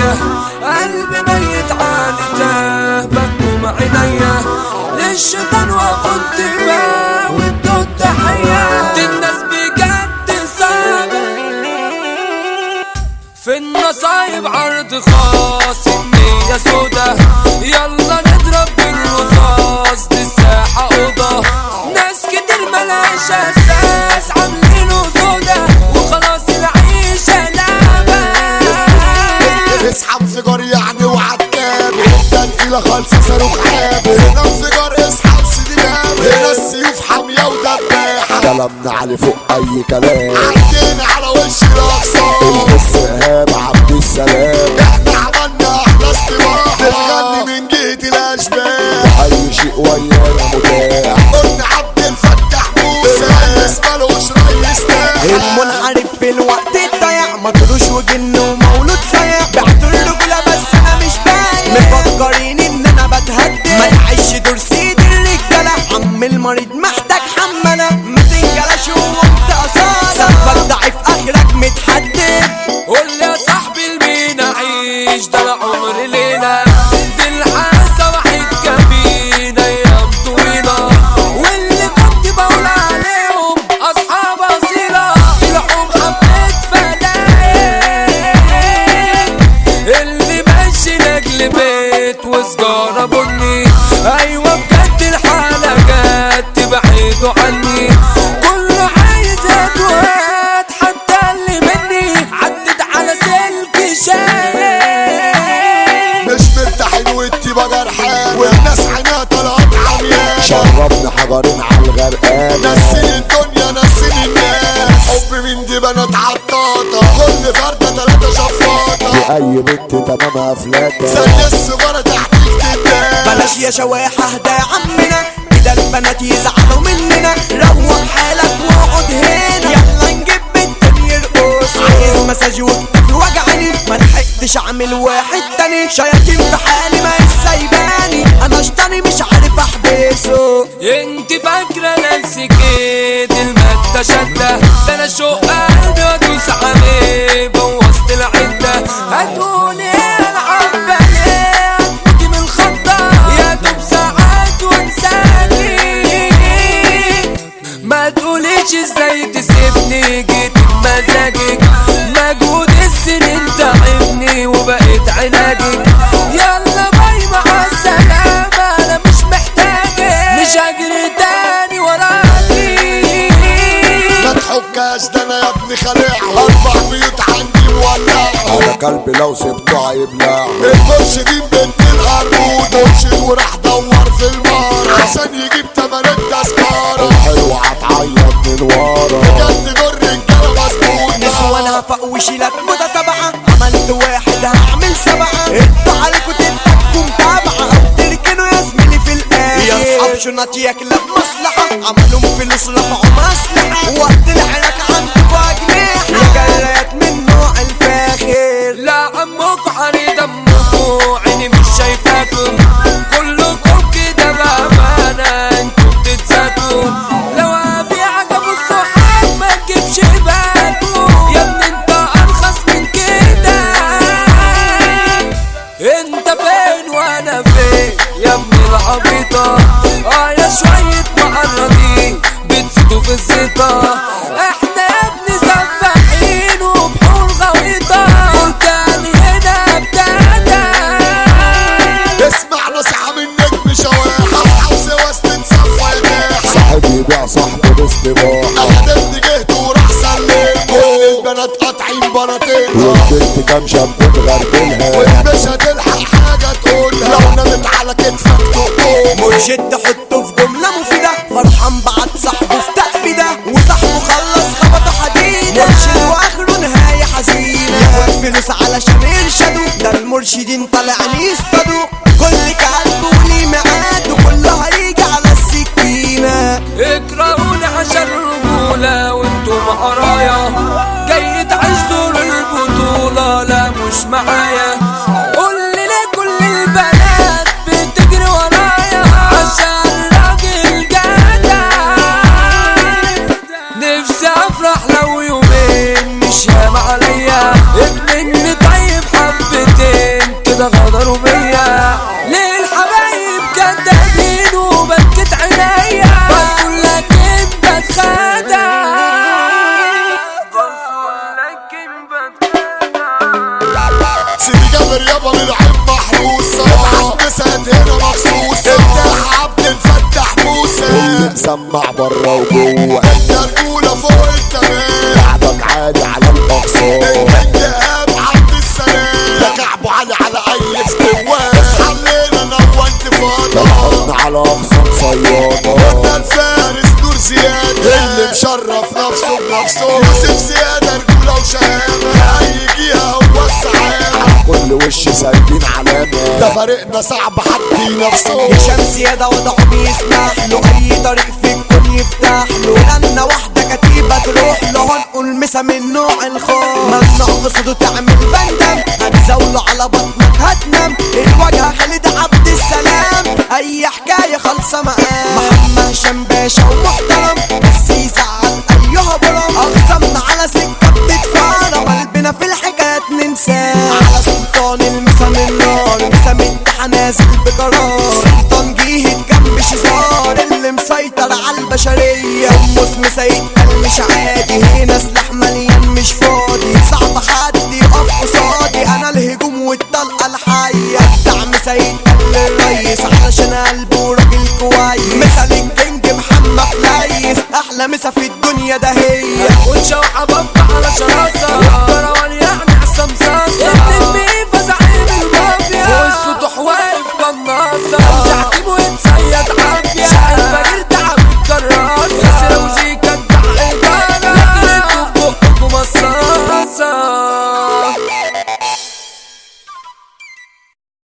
عليا قلبي ميت عالته بكم عينيا للشيطان وكنت ما وانتو التحية دي الناس بجد صعبة في النصايب عرض خاص النية سودا يلا نضرب بالرصاص دي الساحة أوضة ناس كتير ملهاش أساس عاملينه سودا وخلاص العيشة لعبة اسحب انفجار يعني وعد كامل انت تقيلة خالص صاروخ حامل هنا انفجار اسحب سيدي نامل هنا السيوف حامية ودباحة كلامنا علي فوق اي كلام عدينا على وش الاقصى البس ايهاب عبد السلام احنا عملنا احلى استباحة بنغني من جهة الاشباح اي شيء ويانا متاح قلنا عبد الفتاح موسى ريس ملوش ريس تاني المنحرف في الوقت الضيع مطروش وجن ومولود صيع بعت الرجولة بس انا مش بايع مفكرين ان انا بتهدد ما تعيش دور سيد الرجالة عم المريض محتاج حملة ما تنجلش وانت اصالة سقفك ضعيف اخرك متحدد قول يا صاحبي لمين اعيش ده العمر ليلة دي الحاسة واحد كمين ايام طويلة واللي كنت بقول عليهم اصحاب اصيلة طلعوا حبيت فلايق اللي ماشي لاجل بيت وسجارة بني ايوه بجد الحالة جت تبعدوا عني كله عايز اتوات حتى اللي مني عدت على سلك شاي مش مرتاحين والتيبة جرحان والناس عينيها طلعت عميان شربنا حجرين على الغرقان نسين الدنيا نسين الناس حب من دي بنات عطاطة كل فردة تلاتة شفاطة دي أي بنت تمامها فلاتة زي السجارة تحت الكتاب بلاش يا شواحة اهدى يا عمنا كده البنات يزعلوا مننا روق حالك واقعد هنا يلا نجيب بنت يرقص عايز مساج وكتفي وجعني ما لحقتش اعمل واحد تاني شياطين في حالي ما سايباني انا اشتري مش عارف احبسه انت فاكرة نفسك ايه دي المادة شدة ده انا شوق قلبي وادوس عليه بوظت العدة هتقولي ايه العب عليه هتموتي من الخضة يا دوب ساعات وانساكي ما تقوليش ازاي تسيبني جيت بمزاجك مجهود السنين تعبني وبقيت علاجك يلا باي مع السلامة انا مش محتاجك مش هجري تاني وراكي ما تحكاش ده انا يا ابني خليع اربع بيوت عندي مولع انا قلبي لو سبته هيبلع المرشدين بنت القرموط مرشد وراح دور في المار عشان يجيب تمن التذكرة الحلوة هتعيط من ورا بجد دور رجالة مظبوطة نسوانها فوق وشيلك متتابعة عملت واحد هعمل سبعة انتوا عليكوا تنتجكوا متابعة او تركنوا يا زميلي في الاخر يا اصحاب شنط ياكلها بمصلحة عملوا فلوس رفعوا مسلحة وقت العراك عندكوا اجنحة يا جرايات من نوع الفاخر لا عمكوا حري دمكوا عيني مش شايفاكم كلكم كده بأمانة انتوا بتتساكوا لو ابيعك ابو الصحاب ما تجيبش باكوا يا ابني انت ارخص من كده انت فين وانا فين يا ابني العبيطة اه يا شوية معرضين بتزيدوا في الزيطة احنا يا ابني سفاحين وبحور غويطة بركاني هنا ابتدى اسمع نصيحة من نجم شواح اصحى وسواس تتصفى يباح صاحب يبيع صاحبه باستباحة انا ابني جهد وراح سلم كل البنات قاطعين بناطيل والبنت كام شاب مغربلها ومش هتلحق حاجة تقولها لو نامت على كتفك تقوم مرشد تحطه في جملة مفيدة فرحان بعد صاحبه في تأبيدة وصاحبه خلص خبطه حديدة مرشد واخره نهاية حزينة ياخد فلوس علشان يرشدوا ده المرشدين طالعين يصطادوا كل كلب وليه ميعاد وكله هيجي على السكينة اكرهوني عشان رجولة وانتوا معرايا جاي تعيش دور البطولة لا مش معايا قول لي ليه كل البنات بتجري ورايا عشان راجل جدع نفسي افرح لو يومين مش هام عليا ابني طيب حبتين مسمع بره وجوه انت رجولة فوق التمام كعبك عالي على الاقصى الانتقام عبد السلام ده كعبه عالي على اي فتوان حلينا نوى انتفاضة الحضن على اقصى صيادة ده الفارس نور زيادة اللي مشرف نفسه بنفسه يوسف زيادة رجولة وشهامة هيجيها هو السعادة كل وش سايبين علامة ده فريقنا صعب حد ينافسه هشام سيادة وضعه بيسمح له أي طريق في الكون يفتح له لأن واحدة كتيبة تروح له هنقول مسا من نوع الخوف ممنوع قصده تعمل بندم هتزاوله على بطنك هتنام الواجهة خالد عبد السلام أي حكاية خالصة مقام محمد هشام باشا ومحترم بس يزعل أيها برام أقسمنا على سكة بتتفارى وقلبنا في الحكايات ننساه على سلطان المسا من نار مسا من تحت نازل بقرار سلطان جيهد جنب شزار اللي مسيطر على البشرية أمس مسيد قال مش عادي هنا سلاح مليان مش فاضي صعب حد يقف قصادي أنا الهجوم والطلقة الحية دعم سيد قال الريس علشان قلبه راجل كويس مثل الكينج محمد ليس أحلى مسا في الدنيا ده هي ونشوح بابا على شراب